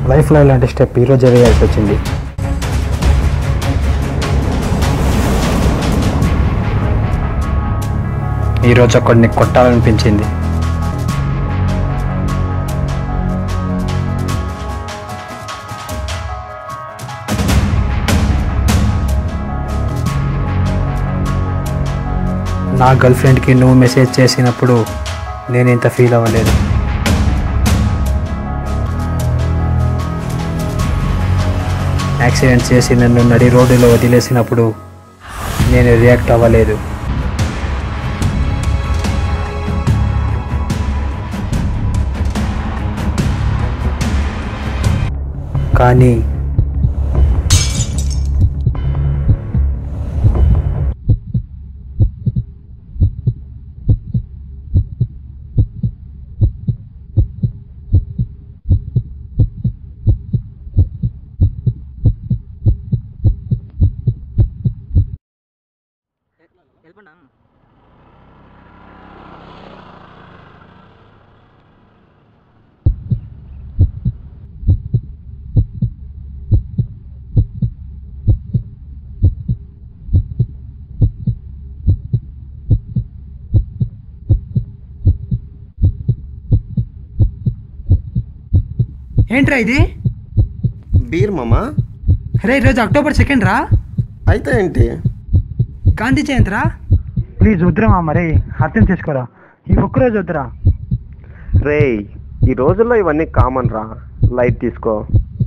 లైఫ్లో ఇలాంటి స్టెప్ ఈరోజు వేయాల్సి వచ్చింది ఈరోజు ఒకడిని కొట్టాలనిపించింది నా గర్ల్ ఫ్రెండ్కి నువ్వు మెసేజ్ చేసినప్పుడు నేను ఇంత ఫీల్ అవ్వలేదు యాక్సిడెంట్ చేసి నన్ను నడి రోడ్డులో వదిలేసినప్పుడు నేను రియాక్ట్ అవ్వలేదు కానీ వెళ్ళిపోండా ఏంట్రా ఇది బీర్ మామా రే ఈరోజు అక్టోబర్ సెకండ్ రా అయితే ఏంటి గాంధీ జయంతి రా ప్లీజ్ వద్దురా మరి అర్థం చేసుకోరా ఈ ఒక్కరోజు వద్దురా రేయ్ ఈ రోజుల్లో ఇవన్నీ కామన్ రా లైట్ తీసుకో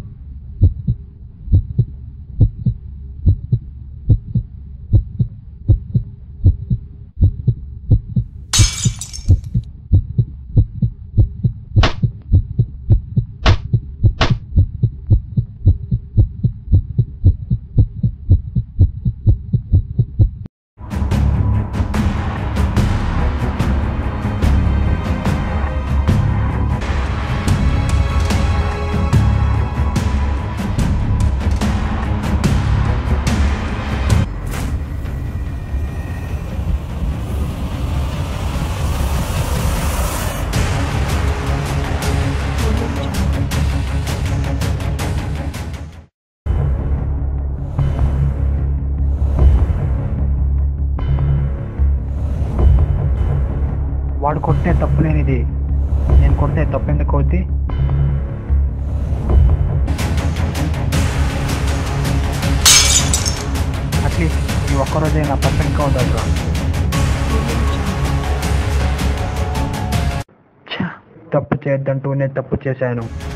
వాడు కొట్టే తప్పు లేనిది నేను కొడితే తప్పు ఎందుకు అవుద్ది అట్లీస్ట్ ఈ ఒక్కరోజే నా పర్ఫెక్ట్గా ఉండాలి రా ఛ, తప్పు చేయొద్దంటూనే తప్పు చేశాను